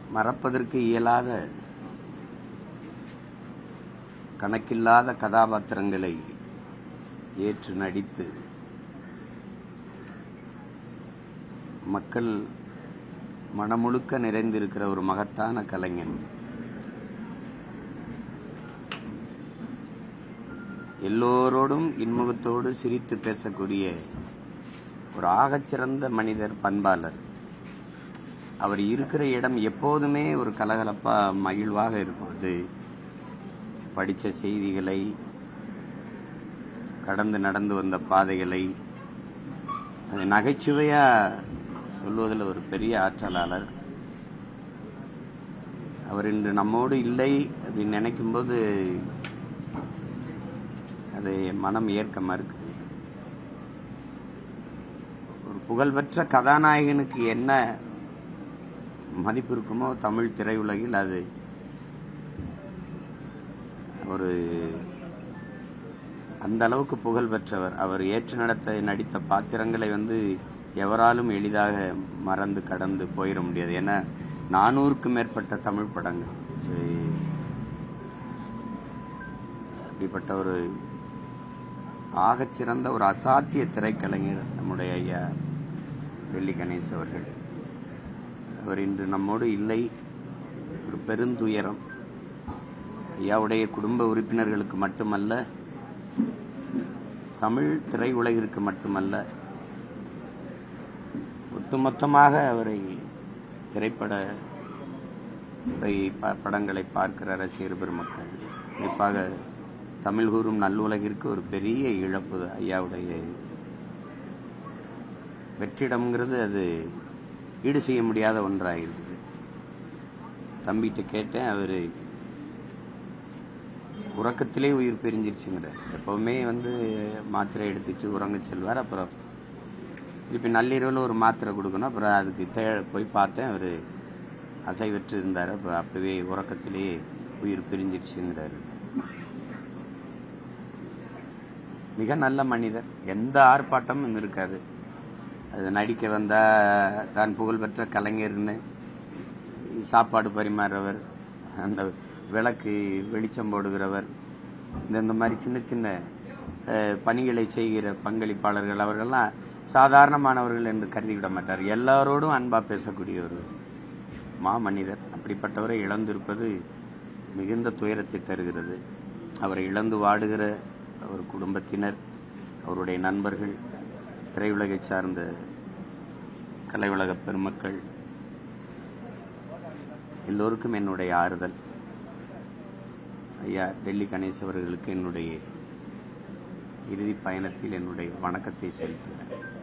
மறப்பதற்கு இயலாத கணக்கில்லாத கதாபாத்திரங்களை ஏற்று நடித்து மக்கள் மனமுழுக்க நிறைந்திருக்கிற ஒரு மகத்தான கலைஞன் எல்லோரோடும் இன்முகத்தோடு சிரித்து பேசக்கூடிய ஒரு ஆகச்சிறந்த மனிதர் பண்பாளர் அவர் இருக்கிற இடம் எப்போதுமே ஒரு கலகலப்பா மகிழ்வாக இருக்கும் அது படித்த செய்திகளை கடந்து நடந்து வந்த பாதைகளை அது நகைச்சுவையா சொல்வதில் ஒரு பெரிய ஆற்றலாளர் அவர் இன்று நம்மோடு இல்லை அப்படின்னு நினைக்கும்போது அது மனம் ஏற்க மறுக்குது ஒரு புகழ்பெற்ற கதாநாயகனுக்கு என்ன மதிப்பு இருக்குமோ தமிழ் திரையுலகில் அது ஒரு அந்த அளவுக்கு புகழ் பெற்றவர் அவர் ஏற்று நடத்த நடித்த பாத்திரங்களை வந்து எவராலும் எளிதாக மறந்து கடந்து போயிட முடியாது ஏன்னா நானூறுக்கும் மேற்பட்ட தமிழ் படங்கள் இது அப்படிப்பட்ட ஒரு ஆகச்சிறந்த ஒரு அசாத்திய திரைக்கலைஞர் நம்முடைய ஐயா வெள்ளி கணேஷ் அவர்கள் அவர் இன்று நம்மோடு இல்லை ஒரு பெருந்துயரம் ஐயாவுடைய குடும்ப உறுப்பினர்களுக்கு மட்டுமல்ல தமிழ் திரையுலகிற்கு மட்டுமல்ல ஒட்டுமொத்தமாக அவரை திரைப்பட துறை ப- படங்களை பார்க்கிற ரசிகர் பெருமக்கள் குறிப்பாக தமிழ் கூறும் நல்லுலகிற்கு ஒரு பெரிய இழப்பு ஐயாவுடைய வெற்றிடம்ங்கிறது அது ஈடு செய்ய முடியாத ஒன்றாக இருக்குது தம்பிகிட்ட கேட்டேன் அவர் உறக்கத்திலே உயிர் பிரிஞ்சிருச்சுங்கிறார் எப்பவுமே வந்து மாத்திரை எடுத்துட்டு உறங்க செல்வார் அப்புறம் திருப்பி நள்ளிரவில் ஒரு மாத்திரை கொடுக்கணும் அப்புறம் அதுக்கு தே போய் பார்த்தேன் அவர் அசைவற்று இருந்தார் அப்போ அப்பவே உறக்கத்திலே உயிர் பிரிஞ்சிருச்சுங்கிறாரு மிக நல்ல மனிதர் எந்த ஆர்ப்பாட்டமும் இருக்காது அது நடிக்க வந்தா தான் புகழ்பெற்ற கலைஞர்னு சாப்பாடு பரிமாறுறவர் அந்த விளக்கு வெளிச்சம் போடுகிறவர் இந்த இந்த மாதிரி சின்ன சின்ன அஹ், பணிகளை செய்கிற பங்களிப்பாளர்கள் அவர்கள்லாம் சாதாரணமானவர்கள் என்று கருதிவிட மாட்டார் எல்லாரோடும் அன்பா பேசக்கூடிய ஒரு மா மனிதர் அப்படிப்பட்டவரை இழந்திருப்பது மிகுந்த துயரத்தை தருகிறது அவரை இழந்து வாடுகிற அவர் குடும்பத்தினர் அவருடைய நண்பர்கள் திரையுலகை சார்ந்த கலையுலக பெருமக்கள் எல்லோருக்கும் என்னுடைய ஆறுதல் ஐயா டெல்லி கணேஷ் அவர்களுக்கு என்னுடைய இறுதி பயணத்தில் என்னுடைய வணக்கத்தை செலுத்துகிறேன்